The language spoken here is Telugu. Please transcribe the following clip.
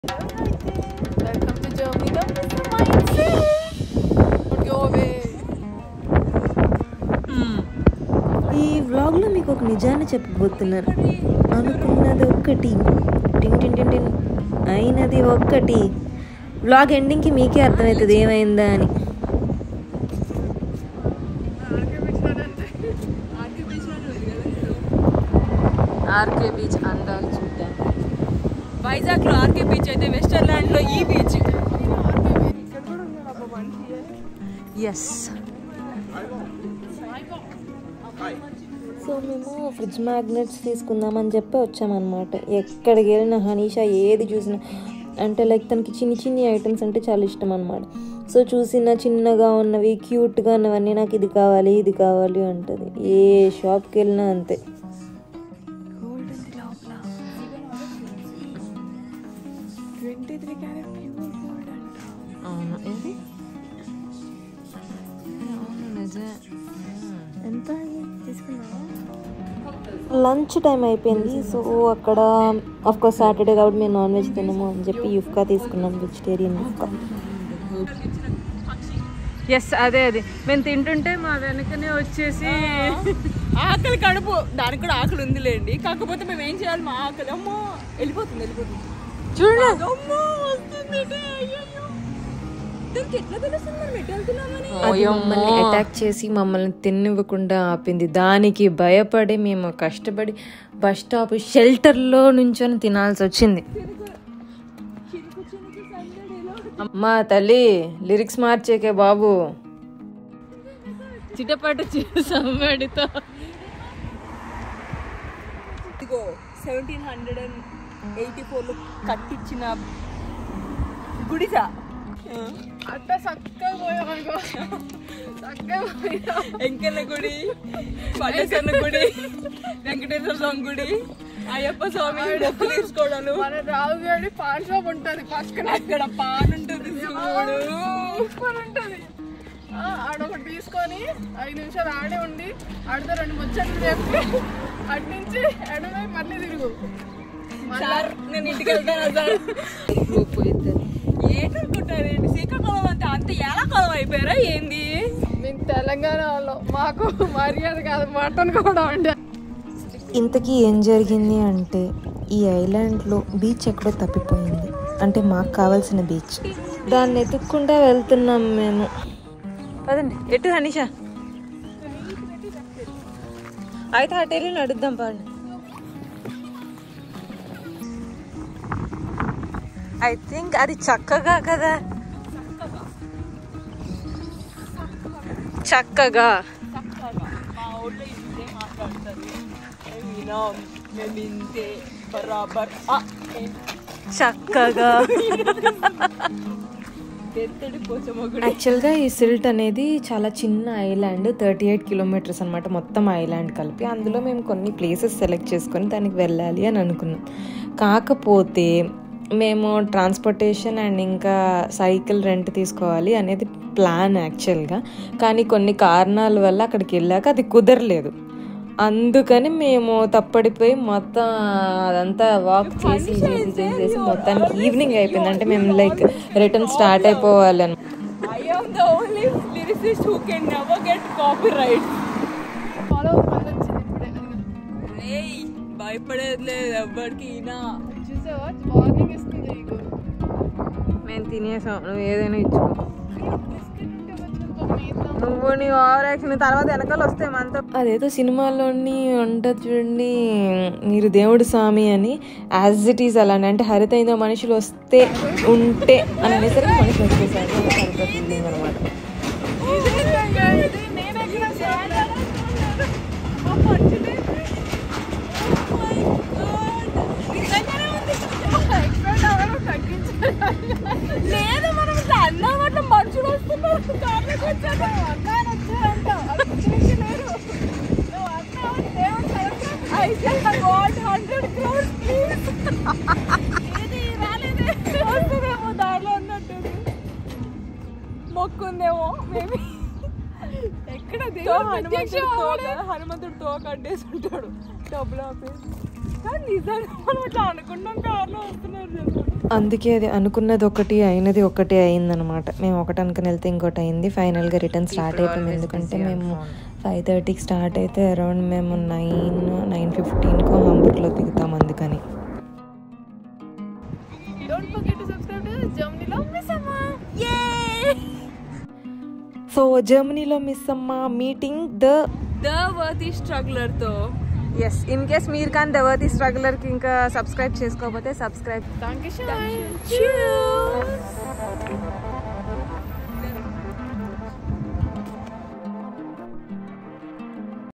Welcome to Germany. Don't miss the mindset. Don't go away. ఈ వ్లాగ్లో మీకు ఒక నిజాన్ని చెప్పబోతున్నాను అనుకున్నది ఒక్కటి టిన్ టిన్ టిన్ టిన్ అయినది ఒక్కటి వ్లాగ్ ఎండింగ్కి మీకే అర్థమవుతుంది ఏమైందా అని ఆర్కే బీచ్ అందాలు చూద్దాం వైజాగ్ లో ఆర్కే బీచ్ అయితే వెస్టర్లాండ్ లో ఈ బీచ్ ఎస్ సో మేము ఫ్రిడ్జ్ మ్యాగ్నెట్స్ తీసుకుందామని చెప్పి వచ్చామన్నమాట ఎక్కడికి వెళ్ళినా హనీషా ఏది చూసినా అంటే లైక్ తనకి చిన్ని చిన్ని ఐటమ్స్ అంటే చాలా ఇష్టం అనమాట సో చూసిన చిన్నగా ఉన్నవి క్యూట్గా ఉన్నవన్నీ నాకు ఇది కావాలి ఇది కావాలి అంటది ఏ షాప్కి వెళ్ళినా అంతే అవును ఏంటి అవును నిజమే లంచ్ టైం అయిపోయింది సో అక్కడ కోర్స్ సాటర్డే కాబట్టి మేము నాన్ వెజ్ తినము అని చెప్పి యుఫ్కా తీసుకున్నాం వెజిటేరియన్ యుఫ్కా ఎస్ అదే అది మేము తింటుంటే మా వెనకనే వచ్చేసి ఆకలి కడుపు దానికి కూడా ఆకలి ఉందిలేండి కాకపోతే మేము ఏం చేయాలి మా ఆకలి అమ్మో వెళ్ళిపోతుంది వెళ్ళిపోతుంది చూడండి అమ్మో వస్తుంది ఇటే, అయ్యయ్యో. దానికి ఎట్లా తెలుస్తుంది మనం ఎటు వెళ్తున్నామని అది మమ్మల్ని అటాక్ చేసి మమ్మల్ని తినివ్వకుండా ఆపింది దానికి భయపడి మేము కష్టపడి బస్ స్టాప్ షెల్టర్లో నుంచొని తినాల్సి వచ్చింది అమ్మా తల్లి లిరిక్స్ మార్చేకే బాబు చిటపాట సమ్మడితో ఇదిగో సెవెంటీన్ హండ్రెడ్ అండ్ ఎయిటీ ఫోర్లో కట్టించిన గుడిసా అట్ట చక్కగా పోయామనుకో చక్కగా పోయా ఎంకెన్న గుడి పల్లెసన్న గుడి వెంకటేశ్వర స్వామి గుడి అయ్యప్ప స్వామి మొక్కులు తీసుకోవడాలు మన రావుగాడి పాన్ షాప్ ఉంటుంది పక్కన అక్కడ పాన్ ఉంటుంది చూడు సూపర్ ఉంటుంది ఆ, ఆడొకటి తీసుకొని ఐదు నిమిషాలు ఆడే ఉండి ఆడితో రెండు ముచ్చట్లు చెప్పి అటు నుంచి ఎడమై మళ్ళీ తిరుగు సార్ నేను ఇంటికి వెళ్తాను సార్ ఏంటనుకుంటారు ఏంటి శ్రీకాకుళం అంతే అంత ఎలా కాలం అయిపోయారా ఏంది మేము తెలంగాణ వాళ్ళం మాకు మర్యాద కాదు మటన్ కూడా ఉండే ఇంతకీ ఏం జరిగింది అంటే ఈ ఐలాండ్లో బీచ్ ఎక్కడో తప్పిపోయింది అంటే మాకు కావాల్సిన బీచ్ దాన్ని ఎత్తుక్కుంటా వెళ్తున్నాం మేము పదండి ఎటు హనీషా అయితే అటు వెళ్ళి నడుద్దాం పాడు ఐ థింక్ అది చక్కగా కదా చక్కగా మా ఊళ్ళో ఇంతే మాట్లాడతారు వినాం మేము ఇంతే బరాబర్ ఆ, ఏంటి? చక్కగా తెత్తడి పోచమొగుడు యాక్చువల్గా ఈ సిల్ట్ అనేది చాలా చిన్న ఐలాండ్ థర్టీ ఎయిట్ కిలోమీటర్స్ అనమాట మొత్తం ఐలాండ్ కలిపి అందులో మేము కొన్ని ప్లేసెస్ సెలెక్ట్ చేసుకొని దానికి వెళ్ళాలి అని అనుకున్నాం కాకపోతే మేము ట్రాన్స్పోర్టేషన్ అండ్ ఇంకా సైకిల్ రెంట్ తీసుకోవాలి అనేది ప్లాన్ యాక్చువల్గా కానీ కొన్ని కారణాల వల్ల అక్కడికి వెళ్ళాక అది కుదరలేదు అందుకని మేము తప్పడిపోయి మొత్తం అదంతా వాక్ చేసి చేసి చేసేసి మొత్తానికి ఈవినింగ్ అయిపోయింది అంటే మేము లైక్ రిటర్న్ స్టార్ట్ అయిపోవాలని I am the only lyricist who can never get copyright follow మళ్ళీ వచ్చింది ఇప్పుడే రేయ్ భయపడేది లేదు ఎవ్వడికి ఈనా చూసావా వార్నింగ్ ఇస్తుంది నీకు మేము తినేసాం నువ్వు ఏదైనా ఇచ్చు బిస్కెట్ ఉంటే కొంచెం పాపం వేద్దాం. నువ్వు నీ ఓవర్ యాక్షన్ తర్వాత వెనకాల వస్తే మనతో అదేదో సినిమాలోని ఉంటుంది చూడండి మీరు దేవుడు స్వామి అని యాజ్ ఇట్ ఈస్ అలానే అంటే హరిత ఏదో మనుషులు వస్తే ఉంటే అని అనేసరికి మనుషులు వచ్చేసారు హరిత ఫీలింగ్ అనమాట నిజంగా ఇది నేను ఎక్కడ చేయాలి? ఆ పచ్చిది. Expert ఎవరో తగ్గించాలి. లేదు మనం ఇట్లా అన్నమాట మనుషులు వస్తున్నారు కార్లకు వచ్చారు అన్నా అని వచ్చారంట. అది పిచ్చిలకి లేరు. నువ్వు అన్నా అని దేవుడు Saraswati. I sell I want hundred crores please ఏది రాలేదే. వస్తుందేమో దారిలో ఉన్నట్టు మొక్కుందేమో మేబీ ఎక్కడ తో దేవుడు హనుమంతుడు ప్రత్యక్షం తోక అవ్వలే. హనుమంతుడు తోక అడ్డేసి ఉంటాడు డబ్బులు ఆపేసి కానీ నిజంగా మనం ఇట్లా అనుకున్నాం కార్లో వస్తున్నారు జనం. అందుకే అది అనుకున్నది ఒకటి అయినది ఒకటి అయిందనమాట మేము ఒకటి అనుకుని వెళ్తే ఇంకోటి అయింది ఫైనల్గా రిటర్న్ స్టార్ట్ అయిపోయింది ఎందుకంటే మేము ఫైవ్ థర్టీకి స్టార్ట్ అయితే అరౌండ్ మేము నైన్ నైన్ ఫిఫ్టీన్కో హంబర్గ్లో దిగుతాం అందుకని don't forget to subscribe to జర్మనీలో మిస్ అమ్మా సో జర్మనీలో మిస్ అమ్మ meeting the the worthy struggler తో ఎస్ ఇన్ కేస్ మీరు కానీ దవర్తి స్ట్రగులర్కి ఇంకా సబ్స్క్రైబ్ చేసుకోకపోతే సబ్స్క్రైబ్ డాంకే షాయ్